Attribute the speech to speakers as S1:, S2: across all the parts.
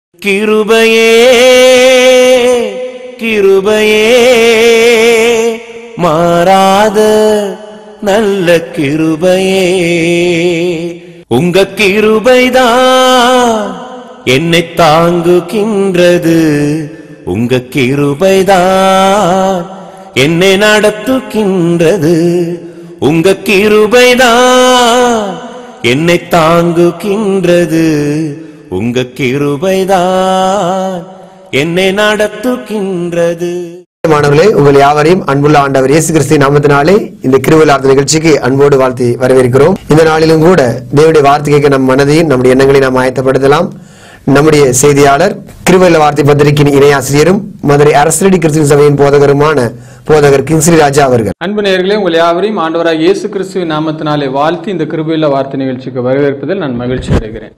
S1: கிருபையே கிருபையே மாறாத நல்ல கிருபையே உங்க கிருபைதான் என்னை தாங்குகின்றது உங்க கிருபைதான் என்னை நடத்துகின்றது உங்க கிருபைதான் என்னை தாங்குகின்றது உங்க கிருபைதான் என்னை நடத்துகின்றது
S2: மாணவர்களே உங்கள் யாவரையும் அன்புள்ள ஆண்டவர் இயேசு கிறிஸ்து நாமத்தினாலே இந்த கிருவிழார்த்த நிகழ்ச்சிக்கு அன்போடு வாழ்த்தி வரவேற்கிறோம் இந்த நாளிலும் கூட தேவனுடைய வார்த்தை கேட்க நம் மனதையும் நம்முடைய எண்ணங்களை நாம் ஆயத்தப்படுத்தலாம் நம்முடைய செய்தியாளர் கிருவல்ல வார்த்தை பத்திரிகையின் இணையாசிரியரும் மதுரை அரசரடி கிறிஸ்துவ சபையின் போதகருமான போதகர் கிங்ஸ்ரீ ராஜா அவர்கள்
S3: அன்பு நேயர்களே உங்கள் யாவரையும் ஆண்டவராக இயேசு கிறிஸ்துவின் நாமத்தினாலே வாழ்த்தி இந்த கிருபையுள்ள வார்த்தை நிகழ்ச்சிக்கு வரவேற்பதில் நான் மகிழ்ச்சி அடைகிறேன்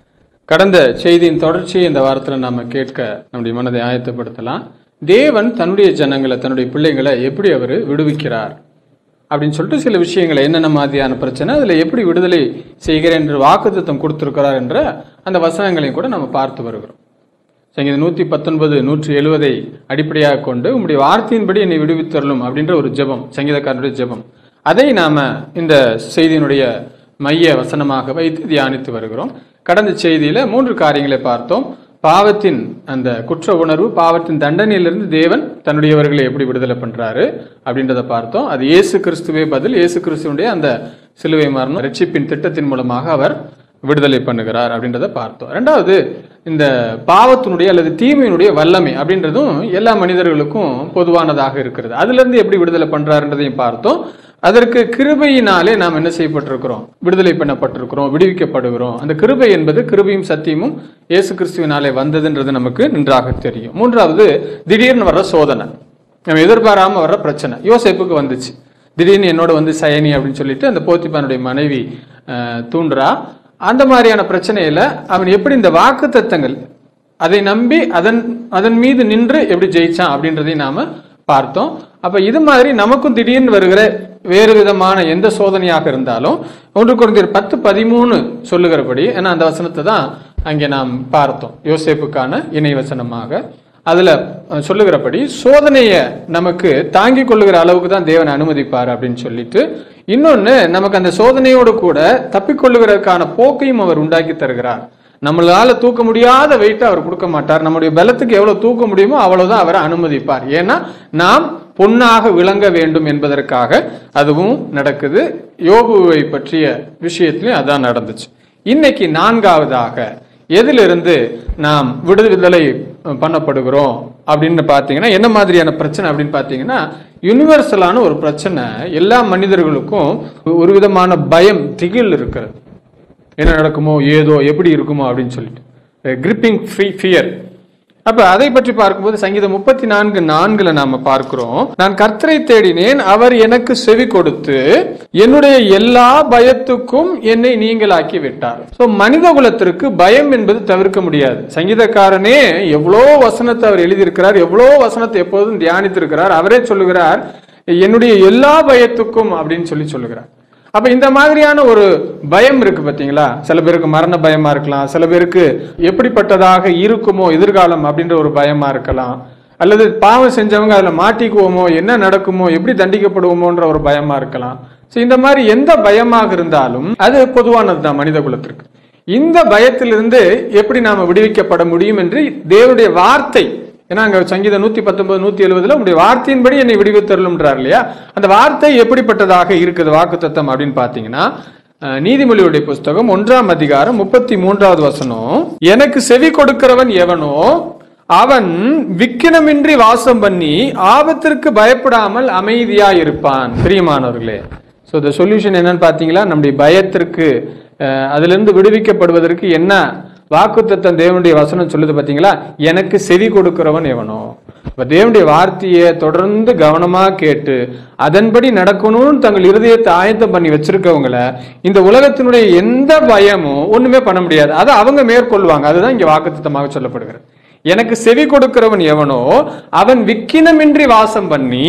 S3: கடந்த செய்தியின் தொடர்ச்சியை இந்த வாரத்தில் நாம கேட்க நம்முடைய மனதை ஆயத்தப்படுத்தலாம் தேவன் தன்னுடைய ஜனங்களை தன்னுடைய பிள்ளைங்களை எப்படி அவர் விடுவிக்கிறார் அப்படின்னு சொல்லிட்டு சில விஷயங்களை என்னென்ன மாதிரியான பிரச்சனை அதில் எப்படி விடுதலை செய்கிறேன் என்று வாக்குத்தத்தம் கொடுத்திருக்கிறார் என்ற அந்த வசனங்களையும் கூட நம்ம பார்த்து வருகிறோம் சங்கீதம் நூற்றி பத்தொன்பது நூற்றி எழுவதை அடிப்படையாக கொண்டு உங்களுடைய வார்த்தையின்படி என்னை விடுவித்தரலும் அப்படின்ற ஒரு ஜெபம் சங்கீதக்காரனுடைய ஜெபம் அதை நாம இந்த செய்தியினுடைய மைய வசனமாக வைத்து தியானித்து வருகிறோம் கடந்த செய்தியில மூன்று காரியங்களை பார்த்தோம் பாவத்தின் அந்த குற்ற உணர்வு பாவத்தின் தண்டனையிலிருந்து தேவன் தன்னுடையவர்களை எப்படி விடுதலை பண்றாரு அப்படின்றத பார்த்தோம் அது இயேசு கிறிஸ்துவே பதில் இயேசு கிறிஸ்துவனுடைய அந்த சிலுவை மரணம் ரட்சிப்பின் திட்டத்தின் மூலமாக அவர் விடுதலை பண்ணுகிறார் அப்படின்றத பார்த்தோம் ரெண்டாவது இந்த பாவத்தினுடைய அல்லது தீமையினுடைய வல்லமை அப்படின்றதும் எல்லா மனிதர்களுக்கும் பொதுவானதாக இருக்கிறது அதுல இருந்து எப்படி விடுதலை பண்றாருன்றதையும் பார்த்தோம் அதற்கு கிருபையினாலே நாம் என்ன செய்யப்பட்டிருக்கிறோம் விடுதலை பண்ணப்பட்டிருக்கிறோம் விடுவிக்கப்படுகிறோம் அந்த கிருபை என்பது கிருபையும் சத்தியமும் இயேசு கிறிஸ்துவினாலே வந்ததுன்றது நமக்கு நன்றாக தெரியும் மூன்றாவது திடீர்னு வர்ற சோதனை நம்ம எதிர்பாராம வர்ற பிரச்சனை யோசேப்புக்கு வந்துச்சு திடீர்னு என்னோட வந்து சயனி அப்படின்னு சொல்லிட்டு அந்த போத்திப்பானுடைய மனைவி அஹ், தூண்டுறா அந்த மாதிரியான பிரச்சனையில அவன் எப்படி இந்த வாக்கு தத்தங்கள் அதை நம்பி அதன் அதன் மீது நின்று எப்படி ஜெயிச்சான் அப்படின்றதையும் நாம பார்த்தோம் அப்ப இது மாதிரி நமக்கும் திடீர்னு வருகிற வேறு விதமான எந்த சோதனையாக இருந்தாலும் ஒன்று குறைந்தர் பத்து பதிமூணு சொல்லுகிறபடி ஏன்னா அந்த வசனத்தை தான் அங்கே நாம் பார்த்தோம் யோசேப்புக்கான இணை வசனமாக அதுல அஹ், சொல்லுகிறபடி சோதனையை நமக்கு தாங்கிக் கொள்ளுகிற அளவுக்கு தான் தேவன் அனுமதிப்பார் அப்படின்னு சொல்லிட்டு இன்னொன்னு நமக்கு அந்த சோதனையோடு கூட தப்பிக்கொள்ளுகிறதுக்கான போக்கையும் அவர் உண்டாக்கி தருகிறார் நம்மளால தூக்க முடியாத வெயிட்டை அவர் கொடுக்க மாட்டார் நம்முடைய பலத்துக்கு எவ்வளவு தூக்க முடியுமோ அவ்வளவுதான் அவர் அனுமதிப்பார் ஏன்னா நாம் பொன்னாக விளங்க வேண்டும் என்பதற்காக அதுவும் நடக்குது யோபுவை பற்றிய விஷயத்திலையும் அதான் நடந்துச்சு இன்னைக்கு நான்காவதாக எதிலிருந்து நாம் விடுதலை பண்ணப்படுகிறோம் அப்படின்னு பார்த்தீங்கன்னா என்ன மாதிரியான பிரச்சனை அப்படின்னு பார்த்தீங்கன்னா யுனிவர்சலான ஒரு பிரச்சனை எல்லா மனிதர்களுக்கும் ஒரு விதமான பயம் திகில் இருக்கிறது என்ன நடக்குமோ ஏதோ எப்படி இருக்குமோ அப்படின்னு சொல்லிட்டு கிரிப்பிங் ஃப்ரீ ஃபியர் அப்ப அதை பற்றி பார்க்கும்போது சங்கீதம் முப்பத்தி நான்கு நான்குல நாம பார்க்கிறோம் நான் கர்த்தரை தேடினேன் அவர் எனக்கு செவி கொடுத்து என்னுடைய எல்லா பயத்துக்கும் என்னை நீங்களாக்கி விட்டார் சோ மனித குலத்திற்கு பயம் என்பது தவிர்க்க முடியாது சங்கீதக்காரனே எவ்வளோ வசனத்தை அவர் எழுதியிருக்கிறார் எவ்வளோ வசனத்தை எப்போதும் தியானித்திருக்கிறார் அவரே சொல்லுகிறார் என்னுடைய எல்லா பயத்துக்கும் அப்படின்னு சொல்லி சொல்லுகிறார் அப்ப இந்த மாதிரியான ஒரு பயம் இருக்கு பாத்தீங்களா சில பேருக்கு மரண பயமா இருக்கலாம் சில பேருக்கு எப்படிப்பட்டதாக இருக்குமோ எதிர்காலம் அப்படின்ற ஒரு பயமா இருக்கலாம் அல்லது பாவம் செஞ்சவங்க அதுல மாட்டிக்குவோமோ என்ன நடக்குமோ எப்படி தண்டிக்கப்படுவோமோன்ற ஒரு பயமா இருக்கலாம் சோ இந்த மாதிரி எந்த பயமாக இருந்தாலும் அது பொதுவானதுதான் மனித குலத்திற்கு இந்த பயத்திலிருந்து எப்படி நாம விடுவிக்கப்பட முடியும் என்று தேவனுடைய வார்த்தை ஏன்னா அங்க சங்கீதம் நூத்தி பத்தொன்பது நூத்தி எழுபதுல உங்களுடைய வார்த்தையின்படி என்னை விடுவித்தருளும்ன்றார் இல்லையா அந்த வார்த்தை எப்படிப்பட்டதாக இருக்குது வாக்குத்தத்தம் அப்படின்னு பாத்தீங்கன்னா அஹ், நீதிமொழியுடைய புஸ்தகம் ஒன்றாம் அதிகாரம் முப்பத்தி மூன்றாவது வசனம் எனக்கு செவி கொடுக்கிறவன் எவனோ அவன் விக்கினமின்றி வாசம் பண்ணி ஆபத்திற்கு பயப்படாமல் அமைதியா இருப்பான் பிரியமானவர்களே ஸோ த சொல்யூஷன் என்னன்னு பார்த்தீங்களா நம்முடைய பயத்திற்கு அஹ், அதிலிருந்து விடுவிக்கப்படுவதற்கு என்ன வாக்குத்தத்தம் தேவனுடைய வசனம் சொல்லுது பார்த்தீங்களா எனக்கு செவி கொடுக்கிறவன் எவனோ அப்ப தேவனுடைய வார்த்தையை தொடர்ந்து கவனமா கேட்டு அதன்படி நடக்கணும்னு தங்கள் இருதயத்தை ஆயத்தம் பண்ணி வச்சிருக்கவங்கள இந்த உலகத்தினுடைய எந்த பயமும் ஒண்ணுமே பண்ண முடியாது அதை அவங்க மேற்கொள்வாங்க அதுதான் இங்க வாக்குத்தத்தமாக சொல்லப்படுகிறது எனக்கு செவி கொடுக்கிறவன் எவனோ அவன் விக்கினமின்றி வாசம் பண்ணி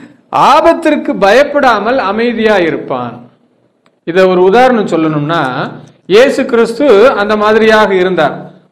S3: ஆபத்திற்கு பயப்படாமல் அமைதியா இருப்பான் இதை ஒரு உதாரணம் சொல்லணும்னா இயேசு கிறிஸ்து அந்த மாதிரியாக இருந்தார்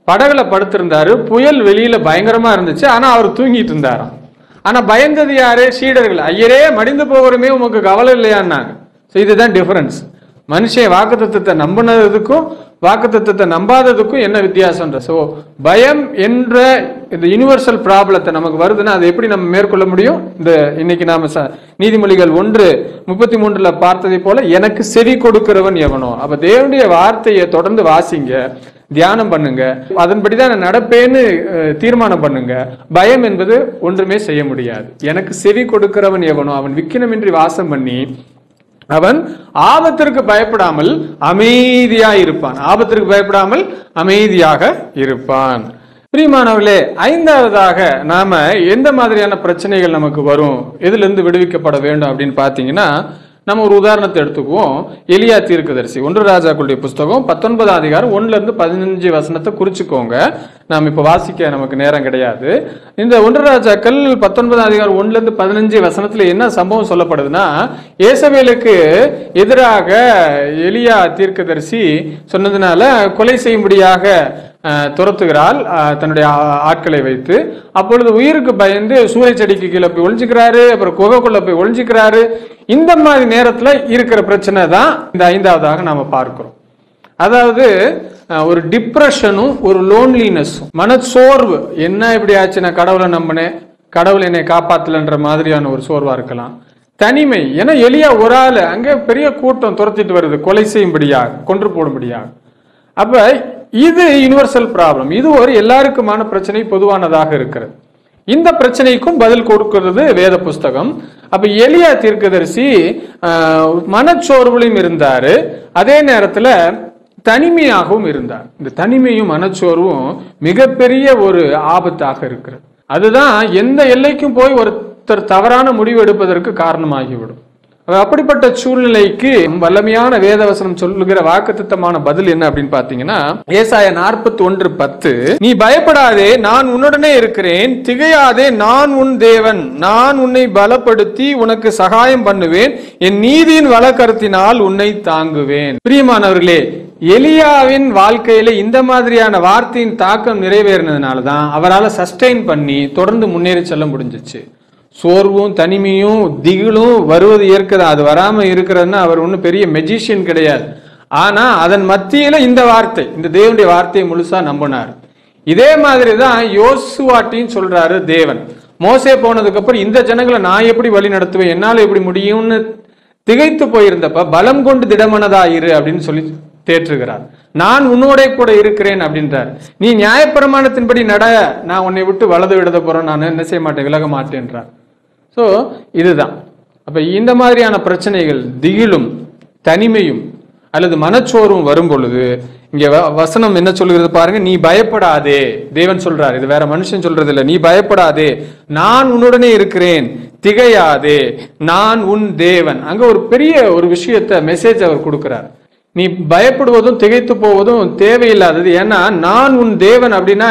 S3: படகுல படுத்திருந்தாரு புயல் வெளியில பயங்கரமா இருந்துச்சு ஆனா அவர் தூங்கிட்டு இருந்தாராம் ஆனா பயந்தது யாரு சீடர்கள் ஐயரே மடிந்து போகிறோமே உமக்கு கவலை இல்லையான்னாங்க So இதுதான் டிஃபரன்ஸ் மனுஷன் வாக்குத்தத்தத்தை நம்பினதுக்கும் வாக்குத்தத்தத்தை நம்பாததுக்கும் என்ன வித்தியாசம்ன்ற ஸோ பயம் என்ற இந்த யுனிவர்சல் ப்ராப்ளத்தை நமக்கு வருதுன்னா அதை எப்படி நம்ம மேற்கொள்ள முடியும் இந்த இன்னைக்கு நாம ச- நீதிமொழிகள் ஒன்று முப்பத்தி மூன்றுல பார்த்ததை போல எனக்கு செவி கொடுக்கிறவன் எவனோ அப்ப தேவனுடைய வார்த்தையை தொடர்ந்து வாசிங்க தியானம் பண்ணுங்க அதன்படிதான் நான் நடப்பேன்னு அஹ், தீர்மானம் பண்ணுங்க பயம் என்பது ஒன்றுமே செய்ய முடியாது எனக்கு செவி கொடுக்கிறவன் எவனோ அவன் விக்கினமின்றி வாசம் பண்ணி அவன் ஆபத்திற்கு பயப்படாமல் அமைதியா இருப்பான் ஆபத்திற்கு பயப்படாமல் அமைதியாக இருப்பான் பிரியமானவர்களே ஐந்தாவதாக நாம எந்த மாதிரியான பிரச்சனைகள் நமக்கு வரும் எதுல இருந்து விடுவிக்கப்பட வேண்டும் அப்படின்னு பாத்தீங்கன்னா நம்ம ஒரு உதாரணத்தை எடுத்துக்குவோம் எலியா தீர்க்கதரிசி ஒன்று ராஜாக்களுடைய புஸ்தகம் பத்தொன்பதாம் அதிகாரம் ஒண்ணுல இருந்து பதினஞ்சு வசனத்தை குறிச்சுக்கோங்க நாம் இப்ப வாசிக்க நமக்கு நேரம் கிடையாது இந்த ஒன்று ராஜாக்கள் பத்தொன்பதாம் அதிகாரம் ஒண்ணுல இருந்து பதினஞ்சு வசனத்துல என்ன சம்பவம் சொல்லப்படுதுன்னா ஏசவேலுக்கு எதிராக எலியா தீர்க்கதரிசி சொன்னதுனால கொலை செய்யும்படியாக அஹ், துரத்துகிறாள் அஹ், தன்னுடைய ஆ- ஆட்களை வைத்து அப்பொழுது உயிருக்கு பயந்து சூறை செடிக்கு கீழே போய் ஒளிஞ்சுக்கிறாரு அப்புறம் குகைக்குள்ள போய் ஒளிஞ்சுக்கிறாரு இந்த மாதிரி நேரத்துல இருக்கிற பிரச்சனை தான் இந்த ஐந்தாவதாக நாம பார்க்கிறோம் அதாவது அஹ், ஒரு டிப்ரெஷனும் ஒரு லோன்லினஸும் மனச்சோர்வு என்ன இப்படி ஆச்சு நான் கடவுளை நம்பினேன் கடவுள் என்னை காப்பாத்தலன்ற மாதிரியான ஒரு சோர்வா இருக்கலாம் தனிமை ஏன்னா எளியா ஒரு ஆள் அங்கே பெரிய கூட்டம் துரத்திட்டு வருது கொலை செய்யும்படியாக கொன்று போடும்படியாக அப்ப இது யுனிவர்சல் ப்ராப்ளம் இது ஒரு எல்லாருக்குமான பிரச்சனை பொதுவானதாக இருக்கிறது இந்த பிரச்சனைக்கும் பதில் கொடுக்கிறது வேத புஸ்தகம் அப்ப எலியா தீர்க்கதரிசி ஆஹ், மனச்சோர்வுலையும் இருந்தாரு அதே நேரத்துல தனிமையாகவும் இருந்தார் இந்த தனிமையும் மனச்சோர்வும் மிகப்பெரிய ஒரு ஆபத்தாக இருக்கிறது அதுதான் எந்த எல்லைக்கும் போய் ஒருத்தர் தவறான முடிவு எடுப்பதற்கு காரணமாகிவிடும் அப்ப அப்படிப்பட்ட சூழ்நிலைக்கு வல்லமையான வேதவசனம் சொல்லுகிற வாக்குத்தத்தமான பதில் என்ன அப்படின்னு பாத்தீங்கன்னா ஏசாய நாற்பத்தி ஒன்று பத்து நீ பயப்படாதே நான் உன்னுடனே இருக்கிறேன் திகையாதே நான் உன் தேவன் நான் உன்னை பலப்படுத்தி உனக்கு சகாயம் பண்ணுவேன் என் நீதியின் வழக்கரத்தினால் உன்னை தாங்குவேன் பிரியமானவர்களே எலியாவின் வாழ்க்கையில இந்த மாதிரியான வார்த்தையின் தாக்கம் நிறைவேறினதுனால தான் அவரால் சஸ்டெயின் பண்ணி தொடர்ந்து முன்னேறி செல்ல முடிஞ்சிச்சு சோர்வும் தனிமையும் திகிலும் வருவது ஏற்கதா அது வராம இருக்கிறதுன்னா அவர் ஒன்றும் பெரிய மெஜிஷியன் கிடையாது ஆனா அதன் மத்தியில இந்த வார்த்தை இந்த தேவனுடைய வார்த்தையை முழுசா நம்பினார் இதே மாதிரி தான் யோசுவாட்டின்னு சொல்றாரு தேவன் மோசே போனதுக்கு அப்புறம் இந்த ஜனங்களை நான் எப்படி வழி நடத்துவேன் என்னால எப்படி முடியும்னு திகைத்து போயிருந்தப்ப பலம் கொண்டு திடமனதா இரு அப்படின்னு சொல்லி தேற்றுகிறார் நான் உன்னோட கூட இருக்கிறேன் அப்படின்றார் நீ நியாயப்பிரமாணத்தின்படி நட நான் உன்னை விட்டு வலது விடத போறேன் நான் என்ன செய்ய மாட்டேன் விலக மாட்டேன்றார் ஸோ இதுதான் அப்ப இந்த மாதிரியான பிரச்சனைகள் திகிலும் தனிமையும் அல்லது மனச்சோர்வும் வரும் பொழுது இங்க வ- வசனம் என்ன சொல்கிறது பாருங்க நீ பயப்படாதே தேவன் சொல்றார் இது வேற மனுஷன் சொல்றது இல்ல நீ பயப்படாதே நான் உன்னுடனே இருக்கிறேன் திகையாதே நான் உன் தேவன் அங்க ஒரு பெரிய ஒரு விஷயத்த மெசேஜ் அவர் கொடுக்கிறார் நீ பயப்படுவதும் திகைத்து போவதும் தேவையில்லாதது ஏன்னா நான் உன் தேவன் அப்படின்னா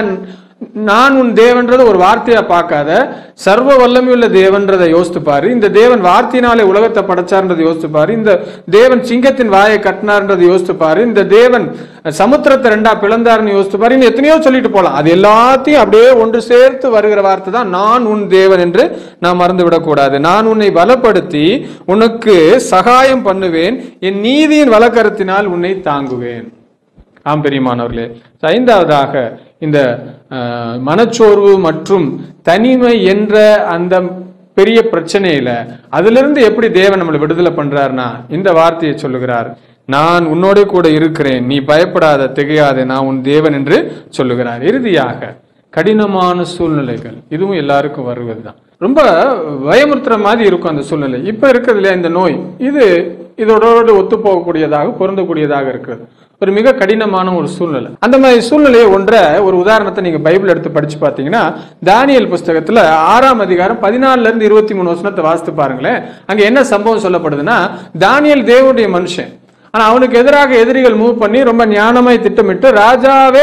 S3: நான் உன் தேவன்றத ஒரு வார்த்தையா பார்க்காத சர்வ வல்லமையுள்ள தேவன்றதை யோசித்து பாரு இந்த தேவன் வார்த்தையினாலே உலகத்தை படைச்சார்ன்றதை யோசித்து பாரு இந்த தேவன் சிங்கத்தின் வாயை கட்டினார்ன்றதை யோசித்து பாரு இந்த தேவன் சமுத்திரத்தை ரெண்டா பிளந்தார்னு யோசித்து பாரு இன்னும் எத்தனையோ சொல்லிட்டு போலாம் அது எல்லாத்தையும் அப்படியே ஒன்று சேர்த்து வருகிற வார்த்தை தான் நான் உன் தேவன் என்று நாம் மறந்து விடக்கூடாது நான் உன்னை பலப்படுத்தி உனக்கு சகாயம் பண்ணுவேன் என் நீதியின் வழக்கரத்தினால் உன்னை தாங்குவேன் ஆம் பெரியமானவர்களே ஐந்தாவதாக இந்த அஹ், மனச்சோர்வு மற்றும் தனிமை என்ற அந்த பெரிய பிரச்சனையில அதிலிருந்து எப்படி தேவன் நம்மளை விடுதலை பண்றாருன்னா இந்த வார்த்தையை சொல்லுகிறார் நான் உன்னோட கூட இருக்கிறேன் நீ பயப்படாத திகையாதே நான் உன் தேவன் என்று சொல்லுகிறார் இறுதியாக கடினமான சூழ்நிலைகள் இதுவும் எல்லாருக்கும் வருவதுதான் ரொம்ப பயமுறுத்துற மாதிரி இருக்கும் அந்த சூழ்நிலை இப்ப இருக்கிறது இல்லையா இந்த நோய் இது இதோட ஒத்து போகக்கூடியதாக பொருந்தக்கூடியதாக இருக்கிறது ஒரு மிக கடினமான ஒரு சூழ்நிலை அந்த மாதிரி சூழ்நிலையை ஒன்றை ஒரு உதாரணத்தை நீங்க பைபிள் எடுத்து படிச்சு பார்த்தீங்கன்னா தானியல் புஸ்தகத்துல ஆறாம் அதிகாரம் பதினாலுல இருந்து இருபத்தி மூணு வசனத்தை வாசித்து பாருங்களேன் அங்க என்ன சம்பவம் சொல்லப்படுதுன்னா தானியல் தேவனுடைய மனுஷன் ஆனா அவனுக்கு எதிராக எதிரிகள் மூவ் பண்ணி ரொம்ப ஞானமாய் திட்டமிட்டு ராஜாவே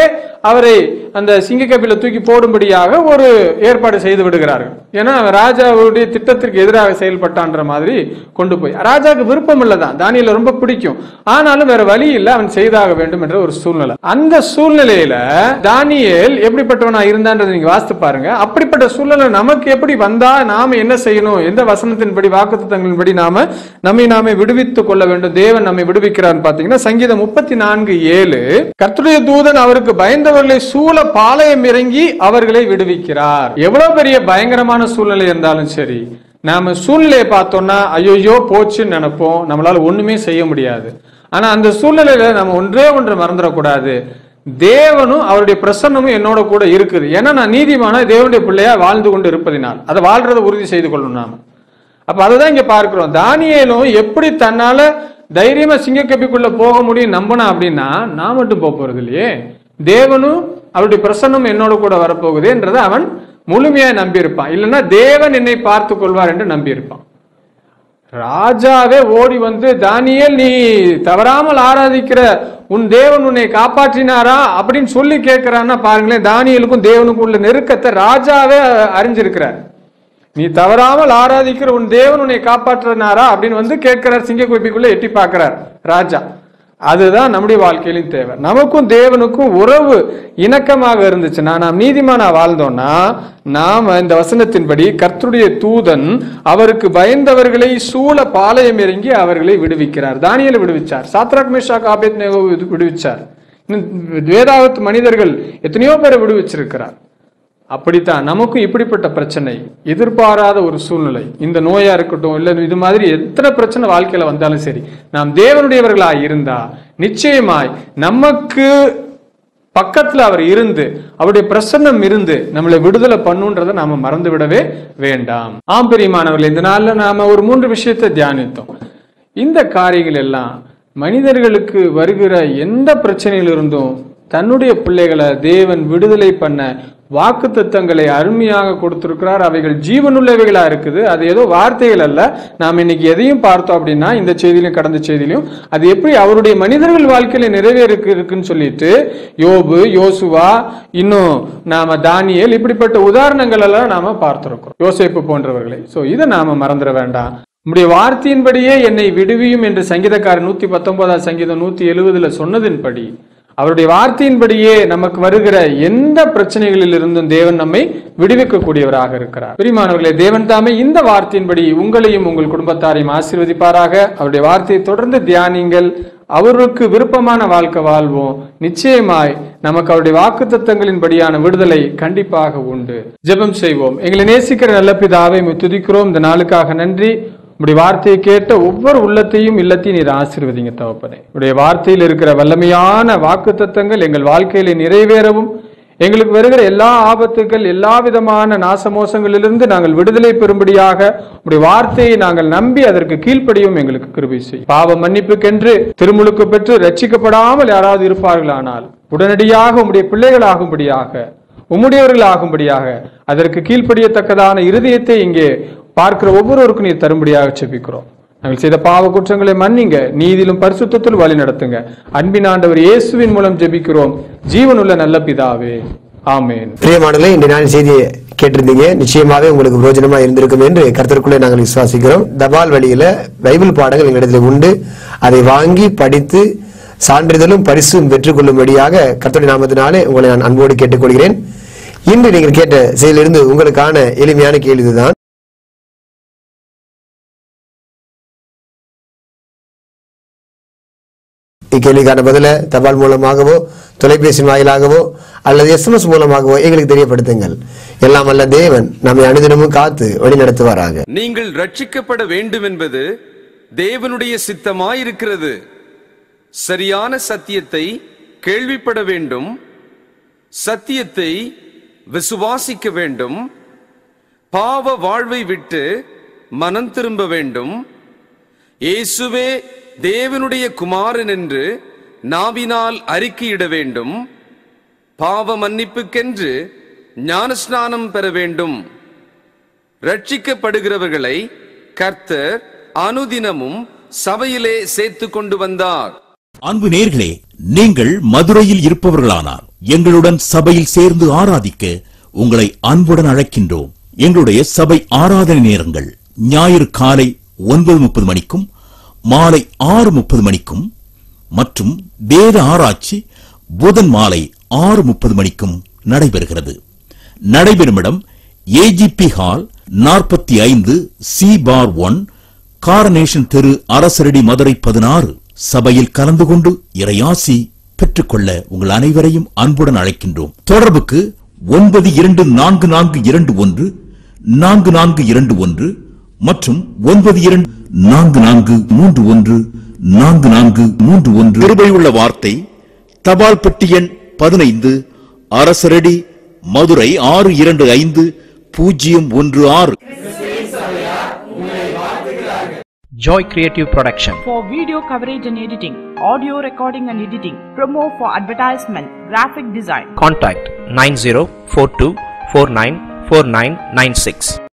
S3: அவரை அந்த சிங்கக்கபில தூக்கி போடும்படியாக ஒரு ஏற்பாடு செய்து விடுகிறார்கள் ஏன்னா அவன் ராஜாவுடைய திட்டத்திற்கு எதிராக செயல்பட்டான்ற மாதிரி கொண்டு போய் ராஜாவுக்கு விருப்பம் இல்லதான் தானியல ரொம்ப பிடிக்கும் ஆனாலும் வேற வழி இல்ல அவன் செய்தாக வேண்டும் என்ற ஒரு சூழ்நிலை அந்த சூழ்நிலையில தானியேல் எப்படிப்பட்டவனா இருந்தான்றதை நீங்க வாசித்து பாருங்க அப்படிப்பட்ட சூழ்நிலை நமக்கு எப்படி வந்தா நாம என்ன செய்யணும் எந்த வசனத்தின்படி வாக்குத்தத்தங்களின்படி நாம நம்மை நாமே விடுவித்துக் கொள்ள வேண்டும் தேவன் நம்மை விடுவிக்கிறான்னு பாத்தீங்கன்னா சங்கீதம் முப்பத்தி நான்கு ஏழு கர்த்தருடைய தூதன் அவருக்கு பயந்தவர்களை சூழ பாளையம் இறங்கி அவர்களை விடுவிக்கிறார் எவ்வளவு பெரிய பயங்கரமான சூழ்நிலை இருந்தாலும் சரி நாம சூழ்நிலையை பார்த்தோம்னா ஐயோ போச்சுன்னு நினைப்போம் நம்மளால ஒண்ணுமே செய்ய முடியாது ஆனா அந்த சூழ்நிலையில நம்ம ஒன்றே ஒன்று மறந்துடக்கூடாது தேவனும் அவருடைய பிரசன்னமும் என்னோட கூட இருக்குது ஏன்னா நான் நீதிமான தேவனுடைய பிள்ளையா வாழ்ந்து கொண்டு இருப்பதினால் அதை வாழ்றதை உறுதி செய்து கொள்ளணும் நாம அப்ப அதுதான் இங்க பார்க்கிறோம் தானியேலும் எப்படி தன்னால தைரியமா சிங்கக்கப்பிக்குள்ள போக முடியும் நம்பினா அப்படின்னா நான் மட்டும் போக போறது இல்லையே தேவனும் அவருடைய பிரசன்னம் என்னோட கூட வரப்போகுது என்றதை அவன் முழுமையா நம்பியிருப்பான் இல்லைன்னா தேவன் என்னை பார்த்து கொள்வார் என்று நம்பியிருப்பான் ராஜாவே ஓடி வந்து தானியேல் நீ தவறாமல் ஆராதிக்கிற உன் தேவன் உன்னை காப்பாற்றினாரா அப்படின்னு சொல்லி கேட்கிறான்னா பாருங்களேன் தானியலுக்கும் தேவனுக்கும் உள்ள நெருக்கத்தை ராஜாவே அறிஞ்சிருக்கிறார் நீ தவறாமல் ஆராதிக்கிற உன் தேவன் உன்னை காப்பாற்றினாரா அப்படின்னு வந்து கேட்கிறார் சிங்க குப்பிக்குள்ள எட்டி பார்க்கிறார் ராஜா அதுதான் நம்முடைய வாழ்க்கையிலும் தேவை நமக்கும் தேவனுக்கும் உறவு இணக்கமாக இருந்துச்சுன்னா நாம் நீதிமானா வாழ்ந்தோம்னா நாம இந்த வசனத்தின்படி கர்த்தருடைய தூதன் அவருக்கு பயந்தவர்களை சூழ பாளையம் இறங்கி அவர்களை விடுவிக்கிறார் தானியலை விடுவிச்சார் சாத்ராக் மேஷாக் ஆபேத் விடுவிச்சார் இன்னும் வேதாகத்து மனிதர்கள் எத்தனையோ பேரை விடுவிச்சிருக்கிறார் அப்படித்தான் நமக்கும் இப்படிப்பட்ட பிரச்சனை எதிர்பாராத ஒரு சூழ்நிலை இந்த நோயா இருக்கட்டும் இல்ல இது மாதிரி எத்தனை பிரச்சனை வாழ்க்கையில வந்தாலும் சரி நாம் தேவனுடையவர்களா இருந்தா நிச்சயமாய் நமக்கு பக்கத்துல அவர் இருந்து அவருடைய பிரசன்னம் இருந்து நம்மளை விடுதலை பண்ணுன்றதை நாம மறந்து விடவே வேண்டாம் ஆம் பெரியமானவர்கள் இந்த நாள்ல நாம ஒரு மூன்று விஷயத்தை தியானித்தோம் இந்த காரியங்கள் எல்லாம் மனிதர்களுக்கு வருகிற எந்த பிரச்சனையிலிருந்தும் தன்னுடைய பிள்ளைகளை தேவன் விடுதலை பண்ண வாக்கு தத்தங்களை அருமையாக கொடுத்திருக்கிறார் அவைகள் ஜீவனுள்ளவைகளா இருக்குது அது ஏதோ வார்த்தைகள் அல்ல நாம் இன்னைக்கு எதையும் பார்த்தோம் அப்படின்னா இந்த செய்தியிலும் கடந்த செய்தியிலும் அது எப்படி அவருடைய மனிதர்கள் வாழ்க்கையில நிறைவேறிருக்கு இருக்குன்னு சொல்லிட்டு யோபு யோசுவா இன்னும் நாம தானியேல் இப்படிப்பட்ட உதாரணங்கள் எல்லாம் நாம பார்த்திருக்கிறோம் யோசேப்பு போன்றவர்களை சோ இதை நாம மறந்துட வேண்டாம் உம்முடைய வார்த்தையின்படியே என்னை விடுவியும் என்று சங்கீதக்காரர் நூத்தி பத்தொன்பதாம் சங்கீதம் நூத்தி எழுபதுல சொன்னதின்படி அவருடைய வார்த்தையின்படியே நமக்கு வருகிற எந்த பிரச்சனைகளில் இருந்தும் தேவன் நம்மை விடுவிக்கக்கூடியவராக இருக்கிறார் பிரிமானவர்களே தேவன் தாமே இந்த வார்த்தையின்படி உங்களையும் உங்கள் குடும்பத்தாரையும் ஆசீர்வதிப்பாராக அவருடைய வார்த்தையை தொடர்ந்து தியானிங்கள் அவருக்கு விருப்பமான வாழ்க்கை வாழ்வோம் நிச்சயமாய் நமக்கு அவருடைய வாக்கு படியான விடுதலை கண்டிப்பாக உண்டு ஜெபம் செய்வோம் எங்களை நேசிக்கிற நல்ல பிதாவை உம்மை துதிக்கிறோம் இந்த நாளுக்காக நன்றி உடைய வார்த்தையை கேட்ட ஒவ்வொரு உள்ளத்தையும் இல்லத்தையும் நீர் ஆசீர்வதிங்க தகப்பனே உடைய வார்த்தையில் இருக்கிற வல்லமையான வாக்கு எங்கள் வாழ்க்கையில நிறைவேறவும் எங்களுக்கு வருகிற எல்லா ஆபத்துகள் எல்லா விதமான நாசமோசங்களிலிருந்து நாங்கள் விடுதலை பெறும்படியாக உடைய வார்த்தையை நாங்கள் நம்பி அதற்கு கீழ்ப்படியும் எங்களுக்கு கிருபை செய் பாவ மன்னிப்புக்கென்று திருமுழுக்கு பெற்று ரட்சிக்கப்படாமல் யாராவது இருப்பார்களானால் உடனடியாக உம்முடைய பிள்ளைகளாகும்படியாக உம்முடையவர்களாகும்படியாக அதற்கு கீழ்ப்படியத்தக்கதான இருதயத்தை இங்கே பார்க்கிற ஒவ்வொருவருக்கும் நீர் தரும்படியாக செபிக்கிறோம் நாங்கள் செய்த பாவ குற்றங்களை மன்னிங்க நீதியிலும் பரிசுத்தத்திலும் வழி நடத்துங்க அன்பின் ஆண்டவர் இயேசுவின் மூலம் ஜெபிக்கிறோம் ஜீவனுள்ள நல்ல பிதாவே ஆமேன்
S2: பிரியமானங்களே இந்த நாள் செய்தியை கேட்டிருந்தீங்க நிச்சயமாவே உங்களுக்கு பிரயோஜனமா இருந்திருக்கும் என்று கருத்திற்குள்ளே நாங்கள் விசுவாசிக்கிறோம் தபால் வழியில பைபிள் பாடங்கள் எங்களிடத்தில் உண்டு அதை வாங்கி படித்து சான்றிதழும் பரிசும் பெற்றுக்கொள்ளும்படியாக கர்த்தருடைய நாமத்தினாலே உங்களை நான் அன்போடு கேட்டுக்கொள்கிறேன் இன்று நீங்கள் கேட்ட செயலிருந்து உங்களுக்கான எளிமையான கேள்விதான் இக்கேள்விக்கான பதில தபால் மூலமாகவோ தொலைபேசி வாயிலாகவோ அல்லது எஸ்எம்எஸ் மூலமாகவோ எங்களுக்கு தெரியப்படுத்துங்கள் எல்லாம் அல்ல தேவன் நம்மை அனுதினமும் காத்து வழி நடத்துவாராக
S4: நீங்கள் ரட்சிக்கப்பட வேண்டும் என்பது தேவனுடைய சித்தமாயிருக்கிறது சரியான சத்தியத்தை கேள்விப்பட வேண்டும் சத்தியத்தை விசுவாசிக்க வேண்டும் பாவ வாழ்வை விட்டு மனம் திரும்ப வேண்டும் இயேசுவே தேவனுடைய குமாரன் என்று நாவினால் அறிக்கையிட வேண்டும் பாவ மன்னிப்புக்கென்று ஞானஸ்நானம் பெற வேண்டும் ரட்சிக்கப்படுகிறவர்களை கர்த்தர் அனுதினமும் சபையிலே சேர்த்து கொண்டு வந்தார்
S5: அன்பு நேர்களே நீங்கள் மதுரையில் இருப்பவர்களானார் எங்களுடன் சபையில் சேர்ந்து ஆராதிக்க உங்களை அன்புடன் அழைக்கின்றோம் எங்களுடைய சபை ஆராதனை நேரங்கள் ஞாயிறு காலை ஒன்பது முப்பது மணிக்கும் மாலை ஆறு முப்பது மணிக்கும் மற்றும் வேத ஆராய்ச்சி புதன் மாலை ஆறு முப்பது மணிக்கும் நடைபெறுகிறது நடைபெறும் இடம் ஏஜிபி ஹால் நாற்பத்தி ஐந்து சி பார் ஒன் காரனேஷன் தெரு அரசரடி மதுரை பதினாறு சபையில் கலந்து கொண்டு இறையாசி பெற்றுக்கொள்ள உங்கள் அனைவரையும் அன்புடன் அழைக்கின்றோம் தொடர்புக்கு ஒன்பது இரண்டு நான்கு நான்கு இரண்டு ஒன்று நான்கு நான்கு இரண்டு ஒன்று மற்றும் ஒன்பது இரண்டு நான்கு நான்கு மூன்று ஒன்று நான்கு நான்கு மூன்று ஒன்று கிருபையுள்ள வார்த்தை தபால் பெட்டி எண் பதினைந்து அரசரடி மதுரை ஆறு இரண்டு ஐந்து பூஜ்ஜியம் ஒன்று ஆறு
S6: Joy Creative Production.
S7: for video coverage and editing, audio recording and editing, promo for advertisement, graphic design.
S6: Contact 9042494996.